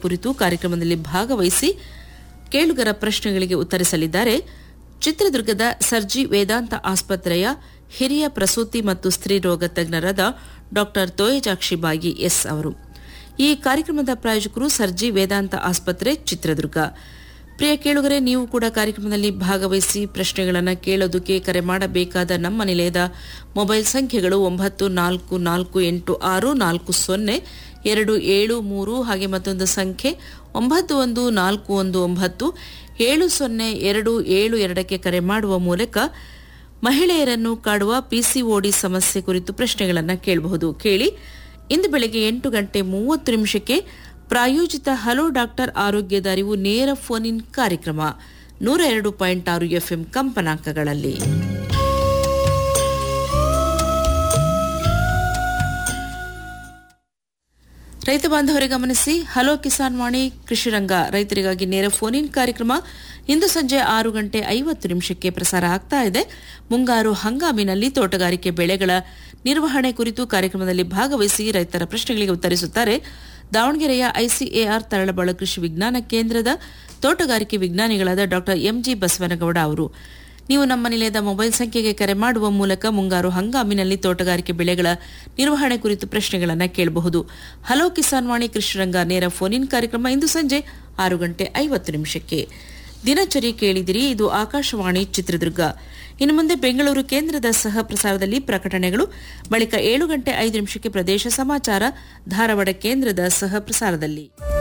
ಕುರಿತು ಕಾರ್ಯಕ್ರಮದಲ್ಲಿ ಭಾಗವಹಿಸಿ ಕೇಳುಗರ ಪ್ರಶ್ನೆಗಳಿಗೆ ಉತ್ತರಿಸಲಿದ್ದಾರೆ ಚಿತ್ರದುರ್ಗದ ಸರ್ಜಿ ವೇದಾಂತ ಆಸ್ಪತ್ರೆಯ ಹಿರಿಯ ಪ್ರಸೂತಿ ಮತ್ತು ಸ್ತ್ರೀರೋಗ ತಜ್ಞರಾದ ಡಾಕ್ಟರ್ ತೋಯಜಾಕ್ಷಿಬಾಯಿ ಎಸ್ ಅವರು ಈ ಕಾರ್ಯಕ್ರಮದ ಪ್ರಾಯೋಜಕರು ಸರ್ಜಿ ವೇದಾಂತ ಆಸ್ಪತ್ರೆ ಚಿತ್ರದುರ್ಗ ಪ್ರಿಯ ಕೇಳುಗರೆ ನೀವು ಕೂಡ ಕಾರ್ಯಕ್ರಮದಲ್ಲಿ ಭಾಗವಹಿಸಿ ಪ್ರಶ್ನೆಗಳನ್ನು ಕೇಳೋದಕ್ಕೆ ಕರೆ ಮಾಡಬೇಕಾದ ನಮ್ಮ ನಿಲಯದ ಮೊಬೈಲ್ ಸಂಖ್ಯೆಗಳು ಒಂಬತ್ತು ನಾಲ್ಕು ನಾಲ್ಕು ಎಂಟು ಆರು ನಾಲ್ಕು ಸೊನ್ನೆ ಎರಡು ಏಳು ಮೂರು ಹಾಗೆ ಮತ್ತೊಂದು ಸಂಖ್ಯೆ ಒಂಬತ್ತು ಒಂದು ನಾಲ್ಕು ಒಂದು ಒಂಬತ್ತು ಏಳು ಸೊನ್ನೆ ಎರಡು ಏಳು ಎರಡಕ್ಕೆ ಕರೆ ಮಾಡುವ ಮೂಲಕ ಮಹಿಳೆಯರನ್ನು ಕಾಡುವ ಪಿಸಿಒಡಿ ಸಮಸ್ಯೆ ಕುರಿತು ಪ್ರಶ್ನೆಗಳನ್ನು ಕೇಳಬಹುದು ಕೇಳಿ ಇಂದು ಬೆಳಗ್ಗೆ ಎಂಟು ಗಂಟೆ ಮೂವತ್ತು ನಿಮಿಷಕ್ಕೆ ಪ್ರಾಯೋಜಿತ ಹಲೋ ಡಾಕ್ಟರ್ ಆರೋಗ್ಯದ ಅರಿವು ನೇರ ಫೋನ್ ಇನ್ ಕಾರ್ಯಕ್ರಮ ನೂರ ಎರಡು ಪಾಯಿಂಟ್ ಆರು ಎಫ್ಎಂ ಕಂಪನಾಂಕಗಳಲ್ಲಿ ರೈತ ಬಾಂಧವರೇ ಗಮನಿಸಿ ಹಲೋ ಕಿಸಾನ್ ವಾಣಿ ಕೃಷಿ ರಂಗ ರೈತರಿಗಾಗಿ ನೇರ ಫೋನ್ ಇನ್ ಕಾರ್ಯಕ್ರಮ ಇಂದು ಸಂಜೆ ಆರು ಗಂಟೆ ಐವತ್ತು ನಿಮಿಷಕ್ಕೆ ಪ್ರಸಾರ ಆಗ್ತಾ ಇದೆ ಮುಂಗಾರು ಹಂಗಾಮಿನಲ್ಲಿ ತೋಟಗಾರಿಕೆ ಬೆಳೆಗಳ ನಿರ್ವಹಣೆ ಕುರಿತು ಕಾರ್ಯಕ್ರಮದಲ್ಲಿ ಭಾಗವಹಿಸಿ ರೈತರ ಪ್ರಶ್ನೆಗಳಿಗೆ ಉತ್ತರಿಸುತ್ತಾರೆ ದಾವಣಗೆರೆಯ ಐಸಿಎಆರ್ ತರಳಬಾಳು ಕೃಷಿ ವಿಜ್ಞಾನ ಕೇಂದ್ರದ ತೋಟಗಾರಿಕೆ ವಿಜ್ಞಾನಿಗಳಾದ ಡಾಕ್ಟರ್ ಎಂಜಿ ಬಸವನಗೌಡ ಅವರು ನೀವು ನಮ್ಮ ನಿಲಯದ ಮೊಬೈಲ್ ಸಂಖ್ಯೆಗೆ ಕರೆ ಮಾಡುವ ಮೂಲಕ ಮುಂಗಾರು ಹಂಗಾಮಿನಲ್ಲಿ ತೋಟಗಾರಿಕೆ ಬೆಳೆಗಳ ನಿರ್ವಹಣೆ ಕುರಿತು ಪ್ರಶ್ನೆಗಳನ್ನು ಕೇಳಬಹುದು ಹಲೋ ಕಿಸಾನ್ ವಾಣಿ ಕೃಷ್ಣರಂಗ ನೇರ ಫೋನ್ ಇನ್ ಕಾರ್ಯಕ್ರಮ ಇಂದು ಸಂಜೆ ಆರು ಗಂಟೆ ಐವತ್ತು ನಿಮಿಷಕ್ಕೆ ದಿನಚರಿ ಕೇಳಿದಿರಿ ಇದು ಆಕಾಶವಾಣಿ ಚಿತ್ರದುರ್ಗ ಇನ್ನು ಮುಂದೆ ಬೆಂಗಳೂರು ಕೇಂದ್ರದ ಸಹ ಪ್ರಸಾರದಲ್ಲಿ ಪ್ರಕಟಣೆಗಳು ಬಳಿಕ ಏಳು ಗಂಟೆ ಐದು ನಿಮಿಷಕ್ಕೆ ಪ್ರದೇಶ ಸಮಾಚಾರ ಧಾರವಾಡ ಕೇಂದ್ರದ ಸಹ ಪ್ರಸಾರದಲ್ಲಿ